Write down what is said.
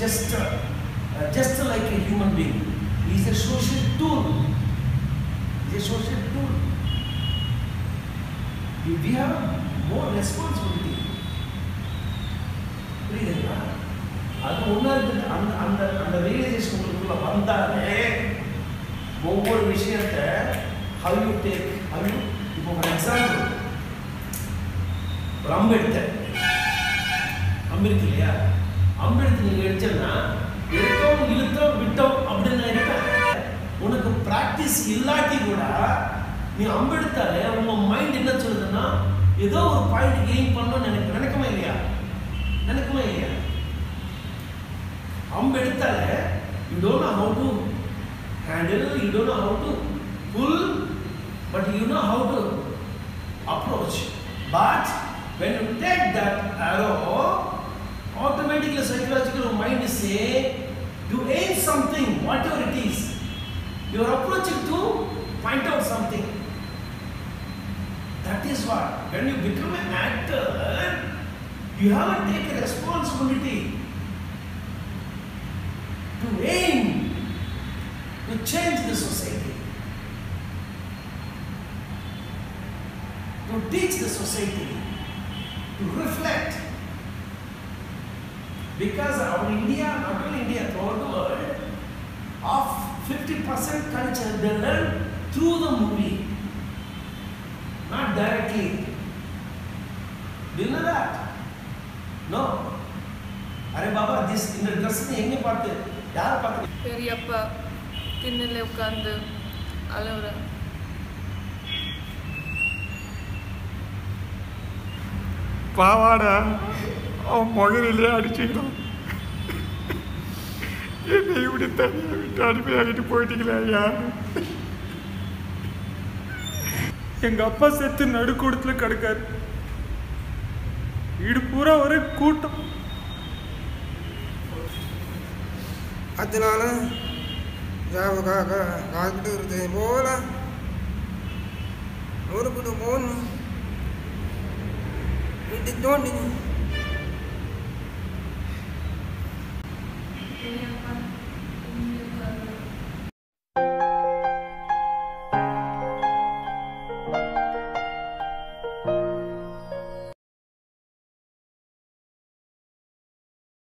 just uh, uh, just like a human being. He is a social tool. He is a social tool. We, we have more responsibility. புரியுதுங்களா அது உணர்ந்து அந்த அந்த அந்த realisation உங்களுக்குள்ள வந்தாலே ஒவ்வொரு விஷயத்த how you take how you இப்போ ஃபார் எக்ஸாம்பிள் ஒரு அம்பு எடுத்தேன் அம்பு இருக்கு இல்லையா அம்பு எடுத்து நீங்க எடுத்தீங்கன்னா எடுத்தோம் இழுத்தோம் விட்டோம் அப்படின்னு இருப்பேன் உனக்கு பிராக்டிஸ் இல்லாட்டி கூட நீ அம்பு எடுத்தாலே உங்க மைண்ட் என்ன சொல்லுதுன்னா ஏதோ ஒரு பாயிண்ட் கெயின் பண்ணணும்னு நினைக்க நினைக்குமா இல்லையா நினைக்குமா இல்லையா அம்பு எடுத்தாலே you don't know how to handle you don't know how to pull but you know how to approach. But when you take that arrow, automatically psychological mind is say to aim something, whatever it is. You are approaching to point out something. That is what. When you become an actor, you have to take a responsibility to aim to change the society. to teach the society, to reflect. Because our India, not only India, throughout the world, of 50% culture they learn through the movie, not directly. Do you know that? No. அரே பாபா this இந்த dress எங்க பார்த்து யாரை பார்த்து பெரியப்பா திண்ணில் உட்காந்து அழுவுற பாவாடா அவன் முகரிலே அடிச்சுக்கிறான் என்னை இப்படி தனியாக விட்டு அனுப்பியாகிட்டு போயிட்டீங்களா ஐயா எங்க அப்பா செத்து நடுக்கூடத்துல கிடக்காரு வீடு பூரா ஒரே கூட்டம் அதனால ஜாவுக்காக காக்கிட்டு இருந்தே போல ஊருக்குட்டு போகணும் வீட்டுக்கு தோண்டிங்க பெரியப்பா